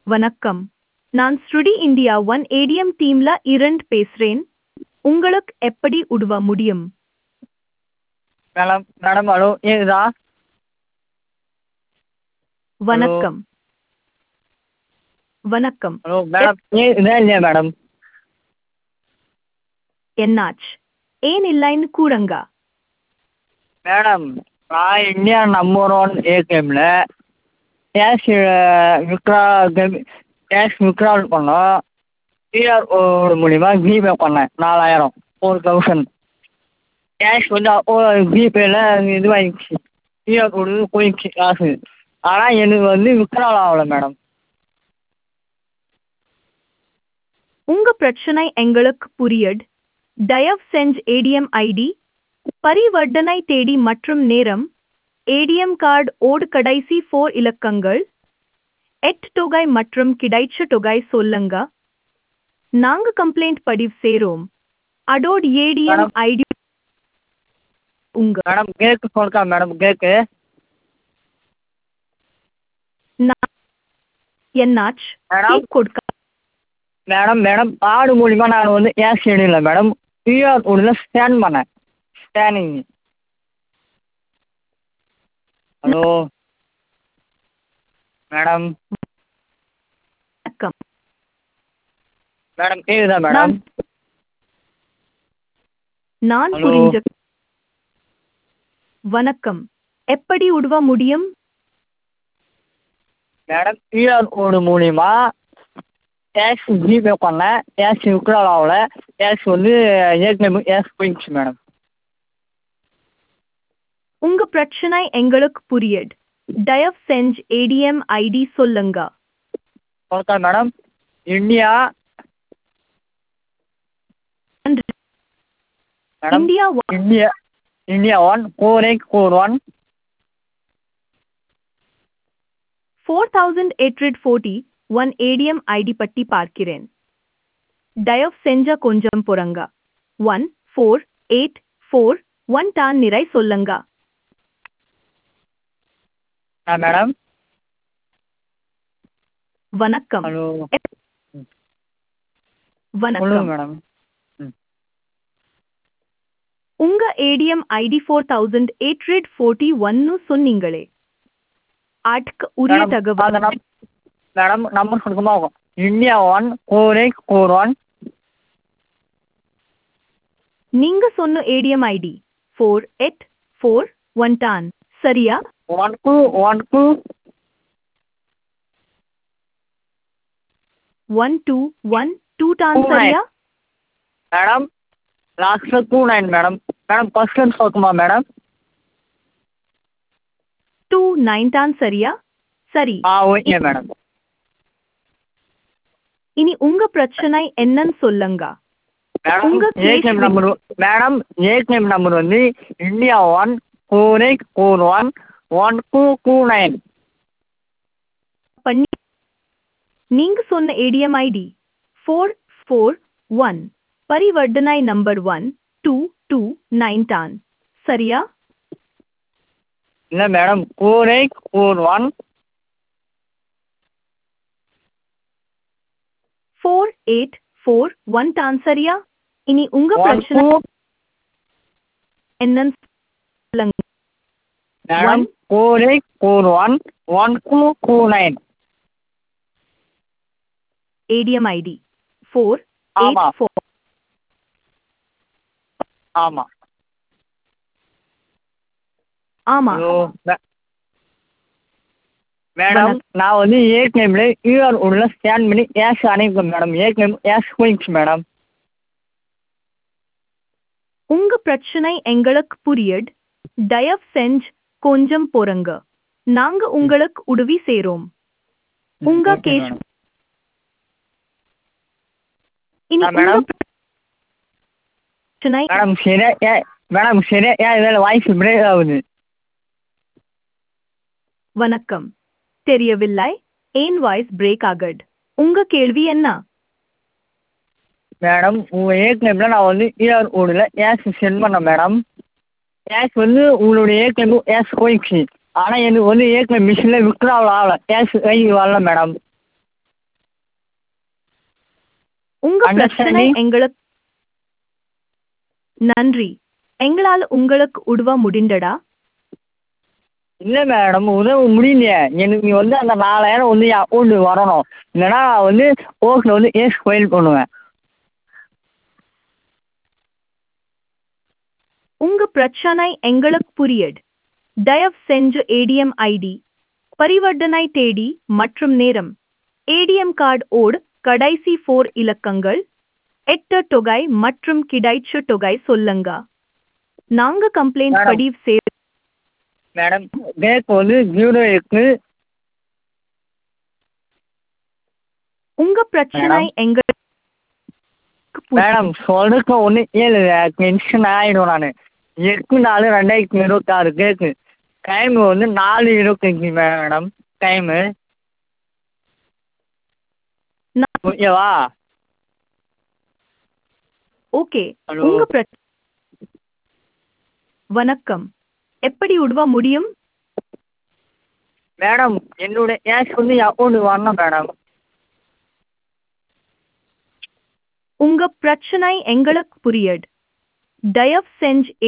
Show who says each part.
Speaker 1: வணக்கம் நான் ஸ்ருடி இந்தியா ஒன் ஏடிஎம் டீம்ல இரண்டு பேசுறேன் உங்களுக்கு எப்படி உதவ முடியும்
Speaker 2: மேடம் மேடம் ஹலோ கேட்குதா
Speaker 1: வணக்கம் வணக்கம்
Speaker 2: ஹலோ மேடம் கேட்குதா இல்லையா மேடம்
Speaker 1: என்னாச்சு ஏன் இல்லைன்னு கூறுங்க
Speaker 2: மேடம் நான் இந்தியா நம்பர் ஒன் ஏடிஎம்மில் கேஷ் வித்ட்ரா கேஷ் வித்ட்ராவல் பண்ணோம் கியூஆர் கோடு மூலிமா ஜிபே பண்ணேன் நாலாயிரம் ஃபோர் தௌசண்ட் கேஷ் வந்து அப்போ ஜிபேயில் இதுவாகிடுச்சு கியூஆர் கோடு போயிடுச்சு காசு ஆனால் எனக்கு வந்து வித்ட்ராவல் ஆகலை மேடம்
Speaker 1: உங்க பிரச்சனை எங்களுக்கு புரியுது தயவு செஞ்சு ஏடிஎம் ஐடி பரிவர்த்தனை தேதி மற்றும் நேரம் ஏடிஎம் கார்டு ஓடு கடைசி ஃபோர் இலக்கங்கள் எட் தொகை மற்றும் கிடைச்ச தொகை சொல்லுங்க நாங்க கம்ப்ளைண்ட் பதிவு செய்றோம் அதோட ஏடிஎம்
Speaker 2: மேடம்.
Speaker 1: ஐடி உங்க
Speaker 2: மேடம் கேக்கு சொல்லிட்டா மேடம் கேக்கு
Speaker 1: நா- என்னாச்சு
Speaker 2: மேடம்
Speaker 1: கேக் கொடுக்க
Speaker 2: மேடம் மேடம் கார்டு மூலிமா நான் வந்து கேஷ் எடுக்கல மேடம் கியூஆர் கோடில் ஸ்கேன் பண்ணேன் ஸ்கேனிங் ஹலோ மேடம்
Speaker 1: வணக்கம்
Speaker 2: மேடம் கேக்குதா மேடம்
Speaker 1: நான் நான்
Speaker 2: ஹலோ.
Speaker 1: புரிஞ்ச வணக்கம் எப்படி உதவ முடியும்
Speaker 2: மேடம் கியூஆர் கோடு மூலிமா கேஷ் ஜிபே பண்ணேன் கேஷ் வித்ட்ரால் ஆகல கேஷ் வந்து ஏடிஎம் கேஷ் போயிடுச்சு மேடம்
Speaker 1: உங்க பிரச்சனை எங்களுக்கு புரியுது தயவு செஞ்சு ஏடிஎம் ஐடி சொல்லுங்க
Speaker 2: சொல்லிட்டா மேடம் இந்தியா
Speaker 1: நன்றி.
Speaker 2: Madam
Speaker 1: India
Speaker 2: India India one four eight four one
Speaker 1: four thousand eight forty one ATM ID பட்டி பார்க்கிறேன் தயவு செஞ்ச கொஞ்சம் புறங்க one four eight four one டான் நிறை சொல்லுங்க
Speaker 2: ஆ மேடம்
Speaker 1: வணக்கம்
Speaker 2: ஹலோ சொல்லுங்கள்
Speaker 1: வணக்கம்
Speaker 2: மேடம்
Speaker 1: உங்க ATM ID four thousand eight forty ஒன்னு சொன்னீங்களே அதுக்கு உரிய
Speaker 2: மேடம்
Speaker 1: தகவல்
Speaker 2: அந்த நம் மேடம் நம்பர் கொடுக்குமா India one four eight four one
Speaker 1: நீங்க சொன்ன ATM ID four eight four one டான் சரியா
Speaker 2: one two one two
Speaker 1: one two one two டான்
Speaker 2: Two nine.
Speaker 1: சரியா
Speaker 2: மேடம் லாஸ்ட்டில் two nine madam madam first time சொல்லட்டுமா madam
Speaker 1: two nine டான் சரியா சரி
Speaker 2: ஆ ஓகே மேடம்
Speaker 1: இனி உங்க பிரச்சனை என்னன்னு சொல்லுங்க
Speaker 2: மேடம்
Speaker 1: உங்க case
Speaker 2: ATM
Speaker 1: with-
Speaker 2: number madam ATM number வந்து India one four eight four one one two two nine
Speaker 1: பண்ணி நீங்க சொன்ன ATM ID four four one பரிவர்த்தனை number one two two nine டான் சரியா
Speaker 2: இல்லை madam four eight four one
Speaker 1: four eight four one டான் சரியா இனி உங்க
Speaker 2: ஒன்
Speaker 1: பிரச்சனை
Speaker 2: டூ
Speaker 1: என்னன்னு சொல்லுங்க
Speaker 2: madam four eight four one one two two nine
Speaker 1: ATM ID four eight
Speaker 2: ஆமாம்
Speaker 1: ஃபோர்
Speaker 2: ஆமாம்
Speaker 1: ஆமா
Speaker 2: ஹலோ மே- மேடம்
Speaker 1: வணக்கம்.
Speaker 2: நான் வந்து ஏடிஎம்ல கியூஆர் கோடில் ஸ்கேன் பண்ணி கேஷ் அனுப்பிட்டேன் மேடம் ஏடிஎம் கேஷ் போயிடுச்சு மேடம்
Speaker 1: உங்க பிரச்சனை எங்களுக்கு புரியுது தயவு செஞ்சு கொஞ்சம் பொறுங்க நாங்க உங்களுக்கு உதவி செய்றோம் உங்க
Speaker 2: ஓகே
Speaker 1: கேஸ்
Speaker 2: மேடம்.
Speaker 1: இனி
Speaker 2: ஆ,
Speaker 1: உங்க
Speaker 2: மேடம்.
Speaker 1: பிரச்சனை
Speaker 2: மேடம் சரியா ஏ மேடம் சரியா ஏன் இதில் வாய்ஸ் பிரேக் ஆகுது
Speaker 1: வணக்கம் தெரியவில்லை ஏன் வாய்ஸ் பிரேக் ஆகுது உங்க கேள்வி என்ன
Speaker 2: மேடம் உங்கள் ஏடிஎம்ல நான் வந்து கியூஆர் கோடில் கேஷ் சென்ட் பண்ணேன் மேடம் கேஷ் வந்து உங்களுடைய ஏடிஎம் கேஷ் போயிடுச்சு ஆனால் எனக்கு வந்து ஏடிஎம் மிஷினில் வித்ட்ராவல் ஆகலை கேஷ் கை வரல மேடம்
Speaker 1: உங்க பிரச்சனை
Speaker 2: Understanding?
Speaker 1: எங்களுக்கு நன்றி எங்களால் உங்களுக்கு உதவ முடிந்தடா
Speaker 2: இல்லை மேடம் உதவ முடியலையே எனக்கு வந்து அந்த நாலாயிரம் வந்து என் அக்கௌண்ட்டு வரணும் இல்லைன்னா நான் வந்து கோர்ட்டில் வந்து கேஸ் ஃபைல் பண்ணுவேன்
Speaker 1: உங்க பிரச்சனை எங்களுக்கு புரியுது தயவு செஞ்சு ஏடிஎம் ஐடி பரிவர்த்தனை தேதி மற்றும் நேரம் ஏடிஎம் கார்டு ஓடு கடைசி ஃபோர் இலக்கங்கள் எட்டு தொகை மற்றும் கிடைச்ச தொகை சொல்லுங்க நாங்க கம்ப்ளைண்ட்
Speaker 2: Madam.
Speaker 1: பதிவு செய்ய
Speaker 2: மேடம் டேட் வந்து ஜீரோ எட்டு
Speaker 1: உங்க பிரச்சனை
Speaker 2: Madam.
Speaker 1: எங்களுக்கு
Speaker 2: மேடம் சொல்றதுக்கு ஒன்று ஏழு டென்ஷன் ஆகிடும் நான் எட்டு நாலு ரெண்டாயிரத்தி இருபத்தாறு கேக்கு டைம் வந்து நாலு இருபத்தஞ்சி மேடம் டைமு
Speaker 1: நான்-
Speaker 2: ஓகேவா
Speaker 1: ஓகே
Speaker 2: Hello.
Speaker 1: உங்க பிர வணக்கம் எப்படி உதவ முடியும்
Speaker 2: மேடம் என்னுடைய கேஷ் வந்து என் அக்கௌண்ட்டுக்கு வரணும் மேடம்
Speaker 1: உங்க பிரச்சனை எங்களுக்கு புரியுது தயவு செஞ்சு